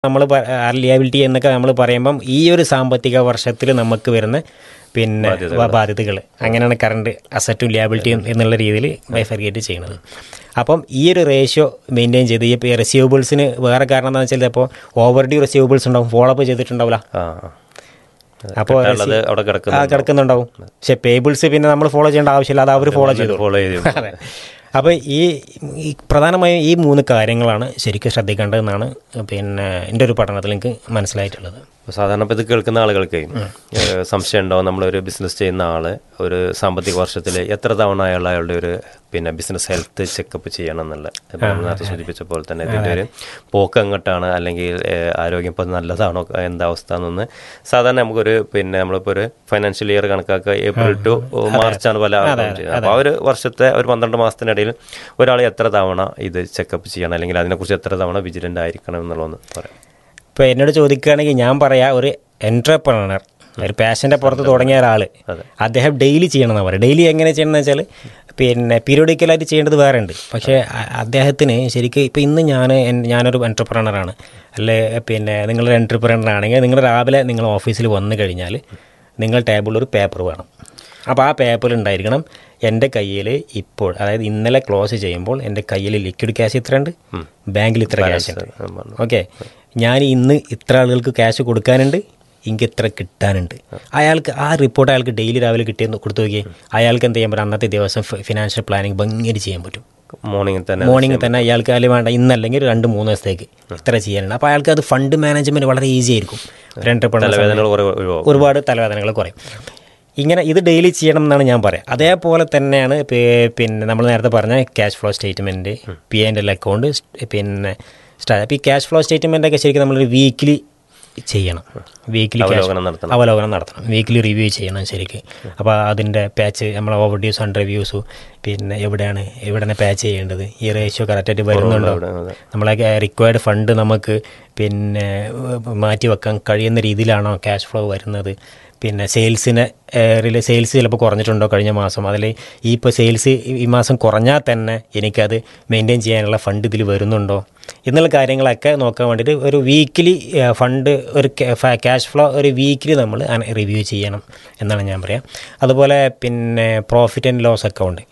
നമ്മൾ ലിയബിലിറ്റി എന്നൊക്കെ നമ്മൾ പറയുമ്പം ഈ ഒരു സാമ്പത്തിക വർഷത്തിൽ നമുക്ക് വരുന്ന പിന്നെ ബാധ്യതകൾ അങ്ങനെയാണ് കറണ്ട് അസറ്റും ലിയാബിലിറ്റിയും എന്നുള്ള രീതിയിൽ ബൈഫർഗേറ്റ് ചെയ്യുന്നത് അപ്പം ഈ ഒരു റേഷ്യോ മെയിൻറ്റെയിൻ ചെയ്ത് ഈ റെസ്യൂബിൾസിന് വേറെ കാരണം എന്താണെന്ന് വെച്ചാൽ ഇപ്പോൾ ഓവർ ഡ്യൂ റെസ്യൂബിൾസ് ഉണ്ടാവും ഫോളോ അപ്പ് ചെയ്തിട്ടുണ്ടാവില്ല ആ അപ്പോൾ ഉള്ളത് അവിടെ ആ കിടക്കുന്നു കിടക്കുന്നുണ്ടാവും പക്ഷെ പേബിൾസ് പിന്നെ നമ്മൾ ഫോളോ ചെയ്യേണ്ട ആവശ്യമില്ല അത് അവർ ഫോളോ ചെയ്തു ഫോളോ ചെയ്തു അതെ അപ്പോൾ ഈ ഈ പ്രധാനമായും ഈ മൂന്ന് കാര്യങ്ങളാണ് ശരിക്കും ശ്രദ്ധിക്കേണ്ടതെന്നാണ് പിന്നെ എൻ്റെ ഒരു പഠനത്തിൽ എനിക്ക് മനസ്സിലായിട്ടുള്ളത് അപ്പോൾ സാധാരണ ഇപ്പോൾ ഇത് കേൾക്കുന്ന ആളുകൾക്ക് ഏഹ്, സംശയം ഉണ്ടാവും നമ്മളൊരു ബിസിനസ് ചെയ്യുന്ന ആള് ഒരു സാമ്പത്തിക വർഷത്തിൽ എത്ര തവണ അയാൾ അയാളുടെ ഒരു പിന്നെ ബിസിനസ് ഹെൽത്ത് ചെക്കപ്പ് ചെയ്യണം എന്നുള്ള ഇപ്പോൾ നമ്മൾ നേരത്തെ സൂചിപ്പിച്ച പോലെ തന്നെ ഇതിൻ്റെ ഒരു പോക്ക് എങ്ങോട്ടാണ് അല്ലെങ്കിൽ ഏഹ്, ആരോഗ്യം ഇപ്പോൾ നല്ലതാണോ എന്താ അവസ്ഥ എന്നൊന്ന് സാധാരണ നമുക്കൊരു പിന്നെ നമ്മളിപ്പോൾ ഒരു ഫൈനാൻഷ്യൽ ഇയർ കണക്കാക്കുക ഏപ്രിൽ ടു മാർച്ചാണ് പല ആളുകളും ചെയ്യുന്നത് അപ്പോൾ ആ ഒരു വർഷത്തെ ഒരു പന്ത്രണ്ട് മാസത്തിനിടയിൽ ഒരാൾ എത്ര തവണ ഇത് ചെക്കപ്പ് ചെയ്യണം അല്ലെങ്കിൽ അതിനെക്കുറിച്ച് എത്ര തവണ വിജിലൻ്റ് ആയിരിക്കണം എന്നുള്ളതൊന്ന് പറയാം ഇപ്പോൾ എന്നോട് ചോദിക്കുകയാണെങ്കിൽ ഞാൻ പറയാ ഒരു എൻട്രപ്രണർ ഒരു പാഷൻ്റെ പുറത്ത് തുടങ്ങിയ ഒരാൾ അദ്ദേഹം ഡെയിലി ചെയ്യണം എന്ന് പറയും ഡെയിലി എങ്ങനെ ചെയ്യണം എന്ന് വെച്ചാൽ പിന്നെ പീരിയോഡിക്കലായിട്ട് ചെയ്യേണ്ടത് വേറെ ഉണ്ട് പക്ഷേ അ- അദ്ദേഹത്തിന് ശരിക്കും ഇപ്പോൾ ഇന്ന് ഞാൻ എൻ- ഞാനൊരു എൻട്രപ്രണറാണ് അല്ലെ പിന്നെ നിങ്ങളൊരു എൻട്രപ്രണർ ആണെങ്കിൽ നിങ്ങൾ രാവിലെ നിങ്ങൾ ഓഫീസിൽ വന്നു കഴിഞ്ഞാൽ നിങ്ങൾ ടേബിളിൽ ഒരു പേപ്പർ വേണം അപ്പോൾ ആ പേപ്പറിൽ ഉണ്ടായിരിക്കണം എൻ്റെ കയ്യിൽ ഇപ്പോൾ അതായത് ഇന്നലെ ക്ലോസ് ചെയ്യുമ്പോൾ എൻ്റെ കയ്യിൽ ലിക്വിഡ് ക്യാഷ് ഇത്ര ഉണ്ട് ബാങ്കിൽ ഇത്ര ക്യാഷ് ഉണ്ട് ഓക്കെ ഞാൻ ഇന്ന് ഇത്ര ആളുകൾക്ക് ക്യാഷ് കൊടുക്കാനുണ്ട് എനിക്ക് ഇത്ര കിട്ടാനുണ്ട് അയാൾക്ക് ആ റിപ്പോർട്ട് അയാൾക്ക് ഡെയിലി രാവിലെ കിട്ടിയെന്ന് കൊടുത്തു നോക്കിയേ അയാൾക്ക് എന്ത് ചെയ്യാൻ പറ്റും അന്നത്തെ ദിവസം ഫിനാൻഷ്യൽ പ്ലാനിങ് ഭംഗിയായിട്ട് ചെയ്യാൻ പറ്റും മോർണിംഗിൽ തന്നെ മോർണിംഗ് തന്നെ അയാൾക്ക് അതിൽ വേണ്ട ഇന്നല്ലെങ്കിൽ ഒരു രണ്ട് മൂന്ന് ദിവസത്തേക്ക് ഇത്ര ചെയ്യാനുണ്ട് അപ്പോൾ അയാൾക്ക് അത് ഫണ്ട് മാനേജ്മെൻറ്റ് വളരെ ഈസി ആയിരിക്കും ഒരു entrepreneur തലവേദനകൾ കുറേ ഒഴിവാകും ഒരുപാട് തലവേദനകൾ കുറയും ഇങ്ങനെ ഇത് ഡെയിലി ചെയ്യണം എന്നാണ് ഞാൻ പറയാം അതേപോലെ തന്നെയാണ് പി- പിന്നെ നമ്മൾ നേരത്തെ പറഞ്ഞ cash flow statement P and L account പിന്നെ സ്റ്റാ അപ്പോൾ ഈ ക്യാഷ് ഫ്ലോ സ്റ്റേറ്റ്മെൻ്റ് ഒക്കെ ശരിക്കും നമ്മളൊരു വീക്കിലി ചെയ്യണം വീക്കിലി അവലോകനം നടത്തണം. അവലോകനം നടത്തണം വീക്കിലി റിവ്യൂ ചെയ്യണം ശരിക്ക് അപ്പോൾ അതിൻ്റെ പാച്ച് നമ്മൾ ഓവർ ഡ്യൂസ് അണ്ടർ റിവ്യൂസു പിന്നെ എവിടെയാണ് എവിടെയാണ് പാച്ച് ചെയ്യേണ്ടത് ഈ റേഷ്യോ കറക്റ്റായിട്ട് വരുന്നുണ്ടോ നമ്മളെ റിക്വയർഡ് ഫണ്ട് നമുക്ക് പിന്നെ ഏഹ്, മാറ്റി വെക്കാൻ കഴിയുന്ന രീതിയിലാണോ ക്യാഷ് ഫ്ലോ വരുന്നത് പിന്നെ സെയിൽസിന് സെയിൽസ് ചിലപ്പോൾ കുറഞ്ഞിട്ടുണ്ടോ കഴിഞ്ഞ മാസം അതിൽ ഈ ഇപ്പോൾ സെയിൽസ് ഈ മാസം കുറഞ്ഞാൽ തന്നെ എനിക്കത് മെയിൻറ്റെയിൻ ചെയ്യാനുള്ള ഫണ്ട് ഇതിൽ വരുന്നുണ്ടോ എന്നുള്ള കാര്യങ്ങളൊക്കെ നോക്കാൻ വേണ്ടിയിട്ട് ഒരു വീക്കിലി ഫണ്ട് ഒരു ക്യാഷ് ഫ്ലോ ഒരു വീക്കിലി നമ്മൾ റിവ്യൂ ചെയ്യണം എന്നാണ് ഞാൻ പറയാം അതുപോലെ പിന്നെ പ്രോഫിറ്റ് ആൻഡ് ലോസ് അക്കൗണ്ട്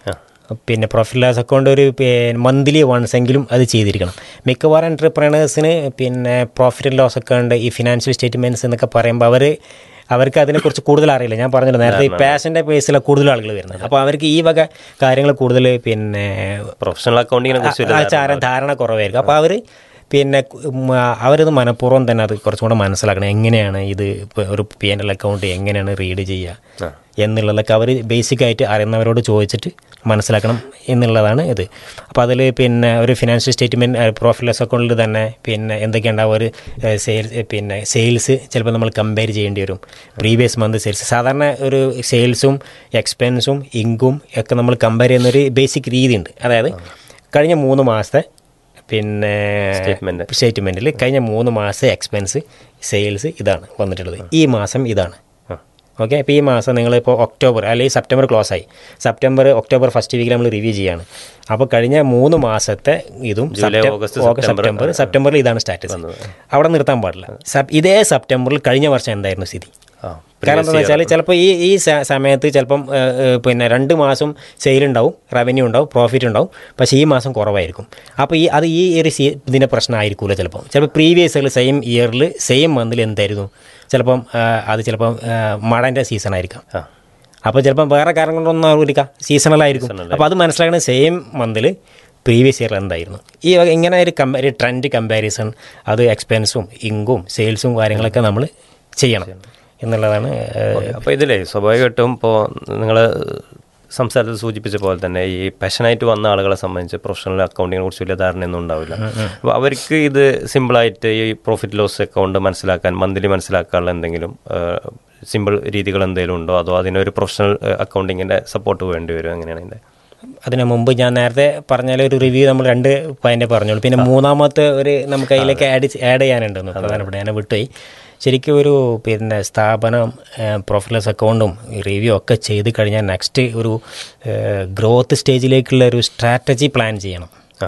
പിന്നെ പ്രോഫിറ്റ് ലോസ് അക്കൗണ്ട് ഒരു മന്ത്ലി വൺസ് എങ്കിലും അത് ചെയ്തിരിക്കണം മിക്കവാറും എൻ്റർപ്രണേഴ്സിന് പിന്നെ പ്രോഫിറ്റ് ആൻഡ് ലോസ് അക്കൗണ്ട് ഈ ഫിനാൻഷ്യൽ സ്റ്റേറ്റ്മെൻറ്റ്സ് എന്നൊക്കെ പറയുമ്പോൾ അവർ അവർക്ക് അതിനെക്കുറിച്ച് കൂടുതൽ അറിയില്ല ഞാൻ പറഞ്ഞല്ലോ നേരത്തെ ഈ പാഷൻ്റെ ബേസിലാണ് കൂടുതൽ ആളുകൾ വരുന്നത് അപ്പോൾ അവർക്ക് ഈ വക കാര്യങ്ങൾ കൂടുതൽ പിന്നെ പ്രൊഫഷണൽ അക്കൗണ്ടിങ്ങിനെ കുറിച്ച് ആചാരം ധാരണ കുറവായിരിക്കും അപ്പോൾ അവർ പിന്നെ ഉം, അവരത് മനഃപൂർവ്വം തന്നെ അത് കുറച്ചും കൂടെ മനസ്സിലാക്കണം എങ്ങനെയാണ് ഇത് ഇപ്പൊ ഒരു പി എൻ എൽ അക്കൗണ്ട് എങ്ങനെയാണ് റീഡ് ചെയ്യുക എന്നുള്ളതൊക്കെ അവർ ബേസിക്കായിട്ട് അറിയുന്നവരോട് ചോദിച്ചിട്ട് മനസ്സിലാക്കണം എന്നുള്ളതാണ് ഇത് അപ്പോൾ അതിൽ പിന്നെ ഒരു ഫിനാൻഷ്യൽ സ്റ്റേറ്റ്മെൻറ്റ് പ്രോഫിറ്റ് അക്കൗണ്ടിൽ തന്നെ പിന്നെ എന്തൊക്കെയുണ്ടാവും ഒരു സെയിൽ പിന്നെ സെയിൽസ് ചിലപ്പോൾ നമ്മൾ കമ്പയർ ചെയ്യേണ്ടി വരും പ്രീവിയസ് മന്ത് സെയിൽസ് സാധാരണ ഒരു സെയിൽസും എക്സ്പെൻസും ഇൻകും ഒക്കെ നമ്മൾ കമ്പയർ ചെയ്യുന്നൊരു ബേസിക് രീതിയുണ്ട് അതായത് കഴിഞ്ഞ മൂന്ന് മാസത്തെ പിന്നെ Statement. സ്റ്റേറ്റ്മെൻറ്റിൽ കഴിഞ്ഞ മൂന്ന് മാസത്തെ എക്സ്പെൻസ് സെയിൽസ് ഇതാണ് വന്നിട്ടുള്ളത് ഈ മാസം ഇതാണ് ആ. ഓക്കെ അപ്പോൾ ഈ മാസം നിങ്ങളിപ്പോൾ ഒക്ടോബർ അല്ലെങ്കിൽ സെപ്റ്റംബർ ക്ലോസ് ആയി സെപ്റ്റംബർ ഒക്ടോബർ ഫസ്റ്റ് വീക്കിൽ നമ്മൾ റിവ്യൂ ചെയ്യാണ് അപ്പോൾ കഴിഞ്ഞ മൂന്ന് മാസത്തെ ഇതും ജൂലൈ, സെപ്റ്റം- ഓഗസ്റ്റ്, ഓഗസ്റ്റ് സെപ്റ്റംബർ സെപ്റ്റംബറിൽ ഇതാണ് സ്റ്റാറ്റസ് അവിടെ നിർത്താൻ പാടില്ല സപ്- ഇതേ സെപ്റ്റംബറിൽ കഴിഞ്ഞ വർഷം എന്തായിരുന്നു സ്ഥിതി ആ കാരണം എന്താണെന്ന് വെച്ചാൽ ചിലപ്പോൾ ഈ ഈ സ- സമയത്ത് ചിലപ്പം ഏഹ്, ഏഹ്, പിന്നെ രണ്ട് മാസം സെയിൽ ഉണ്ടാവും റവന്യൂ ഉണ്ടാവും പ്രോഫിറ്റ് ഉണ്ടാവും പക്ഷേ ഈ മാസം കുറവായിരിക്കും അപ്പോൾ ഈ അത് ഈ ഒരു സീ ഇതിൻ്റെ പ്രശ്നമായിരിക്കില്ല ചിലപ്പം ചിലപ്പോൾ പ്രീവിയസ് സെയിം ഇയറിൽ സെയിം മന്തിൽ എന്തായിരുന്നു ചിലപ്പം ഏഹ്, അത് ചിലപ്പം ഏഹ്, മഴൻ്റെ സീസൺ ആയിരിക്കാം ആ അപ്പോൾ ചിലപ്പം വേറെ കാരണം കൊണ്ടൊന്നും ആവില്ല സീസണലായിരിക്കും അപ്പോൾ അത് മനസ്സിലാക്കുന്ന സെയിം മന്തിൽ പ്രീവിയസ് ഇയർ എന്തായിരുന്നു ഈ വക- ഇങ്ങനെ ഒരു കമ്പ ഒരു ട്രെൻഡ് കമ്പാരിസൺ അത് എക്സ്പെൻസും ഇങ്കും സെയിൽസും കാര്യങ്ങളൊക്കെ നമ്മൾ ചെയ്യണം എന്നുള്ളതാണ് ഏഹ്, അപ്പോൾ ഇതിലേ സ്വാഭാവികമായിട്ടും ഇപ്പോൾ നിങ്ങൾ സംസാരത്തിൽ സൂചിപ്പിച്ച പോലെ തന്നെ ഈ പാഷനായിട്ട് വന്ന ആളുകളെ സംബന്ധിച്ച് പ്രൊഫഷണൽ അക്കൗണ്ടിങ്ങിനെ കുറിച്ച് വലിയ ധാരണയൊന്നും ഉണ്ടാവില്ല അപ്പോൾ അവർക്ക് ഇത് സിമ്പിളായിട്ട് ഈ പ്രോഫിറ്റ് ലോസ് അക്കൗണ്ട് മനസ്സിലാക്കാൻ മന്ത്ലി മനസ്സിലാക്കാനുള്ള എന്തെങ്കിലും സിമ്പിൾ രീതികൾ എന്തെങ്കിലും ഉണ്ടോ അതോ അതിനൊരു പ്രൊഫഷണൽ അക്കൗണ്ടിങ്ങിൻ്റെ സപ്പോർട്ട് വേണ്ടി വരും എങ്ങനെയാണ് ഇതിൻ്റെ അതിന് മുമ്പ് ഞാൻ നേരത്തെ പറഞ്ഞാൽ ഒരു റിവ്യൂ നമ്മൾ രണ്ട് പോയിന്റ് പറഞ്ഞോളൂ പിന്നെ മൂന്നാമത്തെ ഒരു നമുക്ക് അതിലേക്ക് ആഡ് ആഡ് ചെയ്യാനുണ്ടെന്ന് പ്രധാനപ്പെട്ട ഞാൻ വിട്ടുപോയി ശരിക്കും ഒരു പിന്നെ സ്ഥാപനം പ്രൊഫൈലസ് അക്കൗണ്ടും റിവ്യൂ ഒക്കെ ചെയ്ത് കഴിഞ്ഞാൽ നെക്സ്റ്റ് ഒരു ഗ്രോത്ത് സ്റ്റേജിലേക്കുള്ള ഒരു സ്ട്രാറ്റജി പ്ലാൻ ചെയ്യണം ആ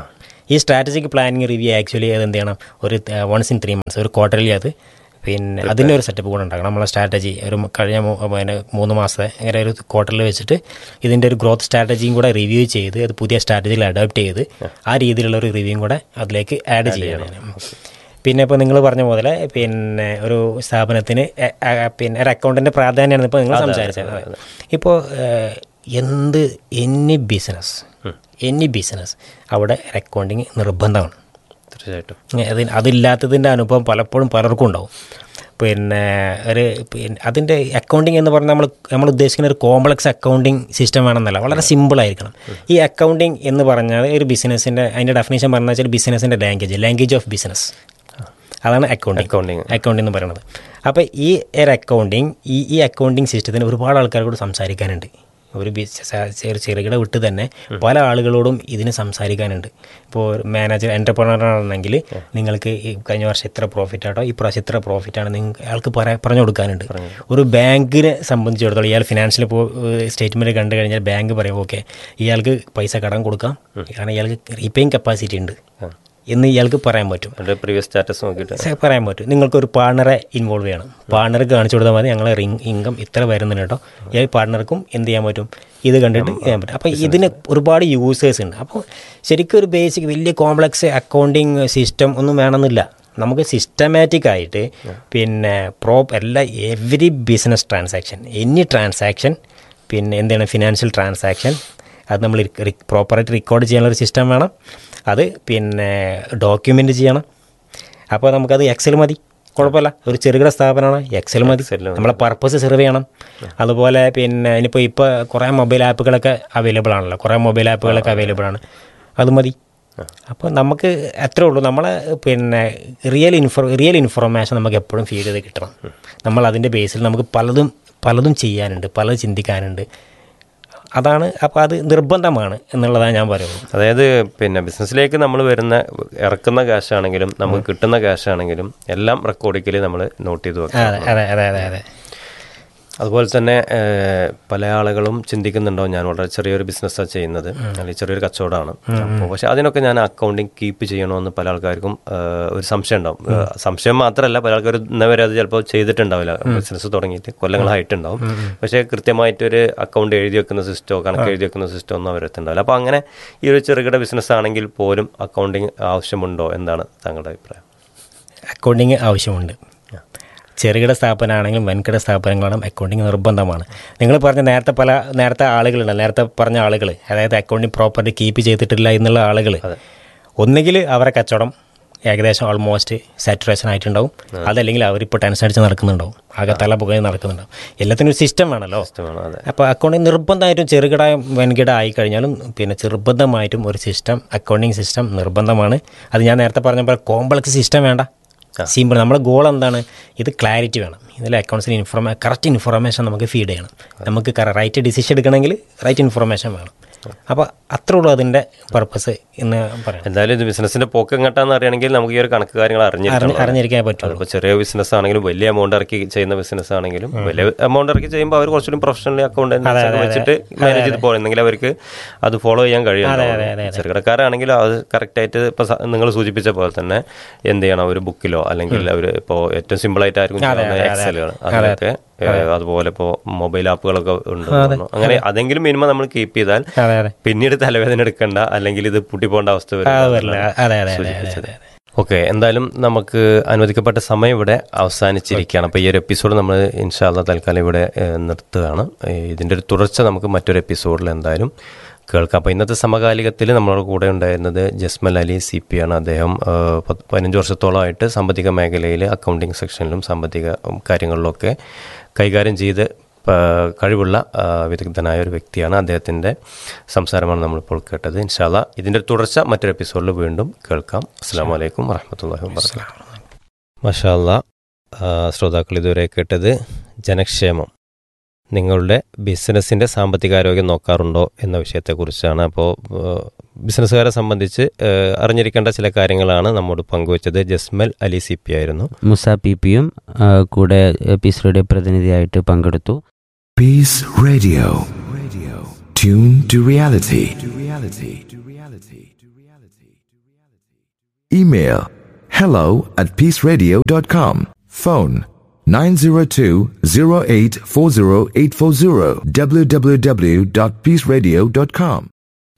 ഈ സ്ട്രാറ്റജിക് പ്ലാനിങ് റിവ്യൂ ആക്ച്വലി അത് എന്ത് ചെയ്യണം ഒരു വൺസ് ഇൻ ത്രീ മന്ത്സ് ഒരു ക്വാർട്ടർലി അത് പിന്നെ അതിൻ്റെ ഒരു സെറ്റപ്പ് കൂടെ ഉണ്ടാക്കണം നമ്മളെ സ്ട്രാറ്റജി ഒരു കഴിഞ്ഞ മൂ- പിന്നെ മൂന്ന് മാസത്തെ അങ്ങനെ ഒരു ക്വാർട്ടറിൽ വെച്ചിട്ട് ഇതിൻ്റെ ഒരു ഗ്രോത്ത് സ്ട്രാറ്റജിയും കൂടെ റിവ്യൂ ചെയ്ത് അത് പുതിയ സ്ട്രാറ്റജിയിൽ അഡോപ്റ്റ് ചെയ്ത് ആ രീതിയിലുള്ള ഒരു റിവ്യൂയും കൂടെ അതിലേക്ക് ആഡ് ചെയ്യണം പിന്നെ ഇപ്പോൾ നിങ്ങൾ പറഞ്ഞ പോലെ പിന്നെ ഒരു സ്ഥാപനത്തിന് എ- എ- പിന്നെ ഒരു അക്കൗണ്ടിൻ്റെ പ്രാധാന്യമാണ് ഇപ്പോൾ നിങ്ങൾ സംസാരിച്ചത് ഇപ്പോൾ എന്ത് എനി ബിസിനസ് എനി ബിസിനസ് അവിടെ അക്കൗണ്ടിങ് നിർബന്ധമാണ് തീർച്ചയായിട്ടും അതിന് അതില്ലാത്തതിൻ്റെ അനുഭവം പലപ്പോഴും പലർക്കും ഉണ്ടാവും പിന്നെ ഒരു പിന്നെ അതിൻ്റെ അക്കൗണ്ടിങ് എന്ന് പറഞ്ഞാൽ നമ്മൾ നമ്മൾ ഉദ്ദേശിക്കുന്ന ഒരു കോംപ്ലക്സ് അക്കൗണ്ടിങ് സിസ്റ്റം വേണമെന്നല്ല വളരെ സിമ്പിളായിരിക്കണം ഈ അക്കൗണ്ടിങ് എന്ന് പറഞ്ഞാൽ ഒരു ബിസിനസ്സിൻ്റെ അതിൻ്റെ ഡെഫിനേഷൻ പറഞ്ഞാൽ വെച്ചാൽ ബിസിനസ്സിൻ്റെ ലാംഗ്വേജ് ലാംഗ്വേജ് ഓഫ് ബിസിനസ് അതാണ് അക്കൗണ്ടിങ് Accounting. അക്കൗണ്ടിങ് എന്ന് പറയുന്നത് അപ്പോൾ ഈ ഒരു അക്കൗണ്ടിങ് ഈ ഈ അക്കൗണ്ടിങ് സിസ്റ്റത്തിന് ഒരുപാട് ആൾക്കാരോട് സംസാരിക്കാനുണ്ട് ഒരു ബിസിനസ് ഒരു ചെറുകിട വിട്ട് തന്നെ പല ആളുകളോടും ഇതിന് സംസാരിക്കാനുണ്ട് ഇപ്പോൾ മാനേജർ എൻ്റർപ്രണർ ആണെങ്കിൽ നിങ്ങൾക്ക് ഈ കഴിഞ്ഞ വർഷം ഇത്ര പ്രോഫിറ്റ് ആട്ടോ ഈ പ്രാവശ്യം ഇത്ര പ്രോഫിറ്റ് ആണ് നിങ്ങൾക്ക് അയാൾക്ക് പറയാ പറഞ്ഞു കൊടുക്കാനുണ്ട് ഒരു ബാങ്കിനെ സംബന്ധിച്ചിടത്തോളം ഇയാൾ ഫിനാൻഷ്യൽ ഇപ്പോൾ സ്റ്റേറ്റ്മെൻറ്റ് കണ്ടു കഴിഞ്ഞാൽ ബാങ്ക് പറയും ഓക്കെ ഇയാൾക്ക് പൈസ കടം കൊടുക്കാം കാരണം ഇയാൾക്ക് റീപേയിങ് കപ്പാസിറ്റി ഉണ്ട് എന്ന് ഇയാൾക്ക് പറയാൻ പറ്റും അവരുടെ പ്രീവിയസ് സ്റ്റാറ്റസ് നോക്കിയിട്ട് സെ- പറയാൻ പറ്റും നിങ്ങൾക്കൊരു പാർട്ണറെ ഇൻവോൾവ് ചെയ്യണം പാർട്ണർക്ക് കാണിച്ചു കൊടുത്താൽ മതി ഞങ്ങളെ റിങ് ഇൻകം ഇത്ര വരുന്നുണ്ട് കേട്ടോ ഈ പാർട്ണർക്കും എന്ത് ചെയ്യാൻ പറ്റും ഇത് കണ്ടിട്ട് ചെയ്യാൻ പറ്റും അപ്പോൾ ഇതിന് ഒരുപാട് യൂസേഴ്സ് ഉണ്ട് അപ്പോൾ ശരിക്കും ഒരു ബേസിക് വലിയ കോംപ്ലക്സ് അക്കൗണ്ടിങ് സിസ്റ്റം ഒന്നും വേണമെന്നില്ല നമുക്ക് സിസ്റ്റമാറ്റിക് ആയിട്ട് പിന്നെ പ്രോ എല്ലാ every business transaction any transaction പിന്നെ എന്താണ് ഫിനാൻഷ്യൽ ട്രാൻസാക്ഷൻ അത് നമ്മൾ പ്രോപ്പറായിട്ട് റെക്കോർഡ് ചെയ്യാനുള്ള ഒരു സിസ്റ്റം വേണം അത് പിന്നെ ഡോക്യുമെൻ്റ് ചെയ്യണം അപ്പോൾ നമുക്കത് എക്സൽ മതി കുഴപ്പമില്ല ഒരു ചെറുകിട സ്ഥാപനമാണ് എക്സൽ മതി Excel മതി. നമ്മളെ പർപ്പസ് സെർവ് ചെയ്യണം അതുപോലെ പിന്നെ ഇനിയിപ്പോൾ ഇപ്പോൾ കുറേ മൊബൈൽ ആപ്പുകളൊക്കെ അവൈലബിൾ ആണല്ലോ കുറേ മൊബൈൽ ആപ്പുകളൊക്കെ അവൈലബിൾ ആണ് അത് മതി അപ്പോൾ നമുക്ക് അത്രേ ഉള്ളൂ നമ്മളെ പിന്നെ റിയൽ ഇൻഫോ റിയൽ ഇൻഫർമേഷൻ നമുക്ക് എപ്പോഴും ഫീഡ് ചെയ്ത് കിട്ടണം നമ്മൾ അതിൻ്റെ ബേസിൽ നമുക്ക് പലതും പലതും ചെയ്യാനുണ്ട് പലതും ചിന്തിക്കാനുണ്ട് അതാണ് അപ്പോൾ അത് നിർബന്ധമാണ് എന്നുള്ളതാണ് ഞാൻ പറയുന്നത് അതായത് പിന്നെ ബിസിനസ്സിലേക്ക് നമ്മൾ വരുന്ന ഇറക്കുന്ന ക്യാഷ് ആണെങ്കിലും നമുക്ക് കിട്ടുന്ന ക്യാഷ് ആണെങ്കിലും എല്ലാം റെക്കോർഡിക്കലി നമ്മൾ നോട്ട് ചെയ്ത് വെക്കണം അതെ അതെ അതെ അതെ അതെ അതുപോലെ തന്നെ ഏഹ്, പല ആളുകളും ചിന്തിക്കുന്നുണ്ടോ ഞാൻ വളരെ ചെറിയൊരു ബിസിനസ്സാണ് ചെയ്യുന്നത് അല്ലെങ്കിൽ ചെറിയൊരു കച്ചവടമാണ് അപ്പോൾ പക്ഷെ അതിനൊക്കെ ഞാൻ അക്കൗണ്ടിങ് കീപ്പ് ചെയ്യണമെന്ന് പല ആൾക്കാർക്കും ഏഹ്, ഒരു സംശയം ഉണ്ടാവും ഏഹ്, സംശയം മാത്രമല്ല പല ആൾക്കാർ ഇന്നവരെ അത് ചിലപ്പോൾ ചെയ്തിട്ടുണ്ടാവില്ല ബിസിനസ് തുടങ്ങിയിട്ട് കൊല്ലങ്ങളായിട്ടുണ്ടാവും പക്ഷേ കൃത്യമായിട്ടൊരു അക്കൗണ്ട് എഴുതി വെക്കുന്ന സിസ്റ്റമോ കണക്ക് എഴുതി വെക്കുന്ന സിസ്റ്റമോ ഒന്നും അവരെത്തുണ്ടാവില്ല അപ്പോൾ അങ്ങനെ ഈ ഒരു ചെറുകിട ബിസിനസ് ആണെങ്കിൽ പോലും അക്കൗണ്ടിങ് ആവശ്യമുണ്ടോ എന്താണ് താങ്കളുടെ അഭിപ്രായം അക്കൗണ്ടിങ് ആവശ്യമുണ്ട് ചെറുകിട സ്ഥാപനമാണെങ്കിലും വൻകിട സ്ഥാപനങ്ങളും അക്കൗണ്ടിങ് നിർബന്ധമാണ് നിങ്ങൾ പറഞ്ഞ നേരത്തെ പല നേരത്തെ ആളുകളുണ്ട് നേരത്തെ പറഞ്ഞ ആളുകൾ അതായത് അക്കൗണ്ടിങ് പ്രോപ്പർട്ടി കീപ്പ് ചെയ്തിട്ടില്ല എന്നുള്ള ആളുകൾ ഒന്നുകിൽ അവരെ കച്ചവടം ഏകദേശം ഓൾമോസ്റ്റ് സാറ്റുറേഷൻ ആയിട്ടുണ്ടാവും അതല്ലെങ്കിൽ അവരിപ്പോൾ ടെൻഷൻ അടിച്ച് നടക്കുന്നുണ്ടാവും ആകെ തല പുകയിൽ നടക്കുന്നുണ്ടാവും എല്ലാത്തിനും ഒരു സിസ്റ്റം വേണമല്ലോ ഇഷ്ടമാണോ അതെ അപ്പോൾ അക്കൗണ്ടിങ് നിർബന്ധമായിട്ടും ചെറുകിട വൻകിട ആയി കഴിഞ്ഞാലും പിന്നെ നിർബന്ധമായിട്ടും ഒരു സിസ്റ്റം അക്കൗണ്ടിങ് സിസ്റ്റം നിർബന്ധമാണ് അത് ഞാൻ നേരത്തെ പറഞ്ഞ പോലെ കോംപ്ലക്സ് സിസ്റ്റം വേണ്ട സിമ്പിൾ നമ്മുടെ ഗോൾ എന്താണ് ഇത് ക്ലാരിറ്റി വേണം ഇതിൽ അക്കൗണ്ട്സിന് ഇൻഫോർമേ കറക്റ്റ് ഇൻഫോർമേഷൻ നമുക്ക് ഫീഡ് ചെയ്യണം നമുക്ക് റൈറ്റ് ഡിസിഷൻ എടുക്കണമെങ്കിൽ റൈറ്റ് ഇൻഫോർമേഷൻ വേണം അപ്പോൾ അത്രേ ഉള്ളൂ അതിൻ്റെ പർപ്പസ് എന്ന് പറയാം എന്തായാലും ഇത് ബിസിനസിന്റെ പോക്ക് എങ്ങോട്ടാന്ന് അറിയണമെങ്കിൽ നമുക്ക് ഈ ഒരു കണക്ക് കാര്യങ്ങൾ അറിഞ്ഞിരിക്കണം അറിഞ്ഞ് അറിഞ്ഞിരിക്കാൻ പറ്റുള്ളൂ അതിപ്പോൾ ചെറിയ ബിസിനസ് ആണെങ്കിലും വലിയ എമൗണ്ട് ഇറക്കി ചെയ്യുന്ന ബിസിനസ് ആണെങ്കിലും വലിയ എമൗണ്ട് ഇറക്കി ചെയ്യുമ്പോൾ അവർ കുറച്ചുകൂടി പ്രൊഫഷണലി അക്കൗണ്ട് വെച്ചിട്ട് മാനേജ് ചെയ്ത് പോകണമെങ്കിൽ അവർക്ക് അത് ഫോളോ ചെയ്യാൻ കഴിയും ചെറുകിടക്കാരാണെങ്കിലും അത് കറക്റ്റായിട്ട് ഇപ്പോൾ നിങ്ങൾ സൂചിപ്പിച്ച പോലെ തന്നെ എന്ത് ചെയ്യണം ഒരു ബുക്കിലോ അല്ലെങ്കിൽ അവർ ഇപ്പോൾ ഏറ്റവും സിമ്പിൾ ആയിട്ട് ആയിരിക്കും ചെയ്യുന്ന എക്സലുകൾ അതിലൊക്കെ ഏഹ്, അതുപോലെ ഇപ്പോൾ മൊബൈൽ ആപ്പുകളൊക്കെ ഉണ്ട് തോന്നുന്നു. അങ്ങനെ അതെങ്കിലും മിനിമം നമ്മൾ കീപ്പ് ചെയ്താൽ അതെ അതെ പിന്നീട് തലവേദന എടുക്കണ്ട അല്ലെങ്കിൽ ഇത് പൂട്ടിപ്പോണ്ട അവസ്ഥ വരും അത് വരില്ല അതെ അതെ അതെ അതെ അതെ ഓക്കെ എന്തായാലും നമുക്ക് അനുവദിക്കപ്പെട്ട സമയം ഇവിടെ അവസാനിച്ചിരിക്കുകയാണ് അപ്പോൾ ഈ ഒരു എപ്പിസോഡ് നമ്മൾ ഇൻഷാല്ല തൽക്കാലം ഇവിടെ ഏഹ്, നിർത്തുകയാണ് ഏഹ്, ഇതിൻ്റെ ഒരു തുടർച്ച നമുക്ക് മറ്റൊരു എപ്പിസോഡിൽ എന്തായാലും കേൾക്കാം അപ്പോൾ ഇന്നത്തെ സമകാലികത്തിൽ നമ്മളോട് കൂടെ ഉണ്ടായിരുന്നത് ജസ്മൽ അലി സി പി ആണ് അദ്ദേഹം ഏഹ്, പത്ത് പതിനഞ്ച് വർഷത്തോളമായിട്ട് സാമ്പത്തിക മേഖലയിൽ അക്കൗണ്ടിങ് സെക്ഷനിലും സാമ്പത്തിക ഉം, കാര്യങ്ങളിലൊക്കെ കൈകാര്യം ചെയ്ത് പ- കഴിവുള്ള ആ, വിദഗ്ധനായ ഒരു വ്യക്തിയാണ് അദ്ദേഹത്തിൻ്റെ സംസാരമാണ് നമ്മളിപ്പോൾ കേട്ടത് ഇൻഷാല്ല ഇതിൻ്റെ ഒരു തുടർച്ച മറ്റൊരു എപ്പിസോഡിൽ വീണ്ടും കേൾക്കാം അസ്സാം വലൈക്കും വറഹമത്തല്ലാഹി വാബർക്കാത്തു മഷാല്ല ശ്രോതാക്കൾ ഇതുവരെ കേട്ടത് ജനക്ഷേമം നിങ്ങളുടെ ബിസിനസ്സിൻ്റെ സാമ്പത്തികാരോഗ്യം നോക്കാറുണ്ടോ എന്ന വിഷയത്തെക്കുറിച്ചാണ് അപ്പോൾ ബിസിനസ്സുകാരെ സംബന്ധിച്ച് ആ, അറിഞ്ഞിരിക്കേണ്ട ചില കാര്യങ്ങളാണ് നമ്മോട് പങ്കുവച്ചത് ജസ്മൽ അലി സി പി ആയിരുന്നു മുസ പി പിയും ആ, കൂടെ പിസ്രയുടെ പ്രതിനിധിയായിട്ട് പങ്കെടുത്തു Peace Radio. Radio. Tune to reality. To reality. To reality. To reality. Email hello at peaceradio.com. Phone 902-0840840 www.peaceradio.com.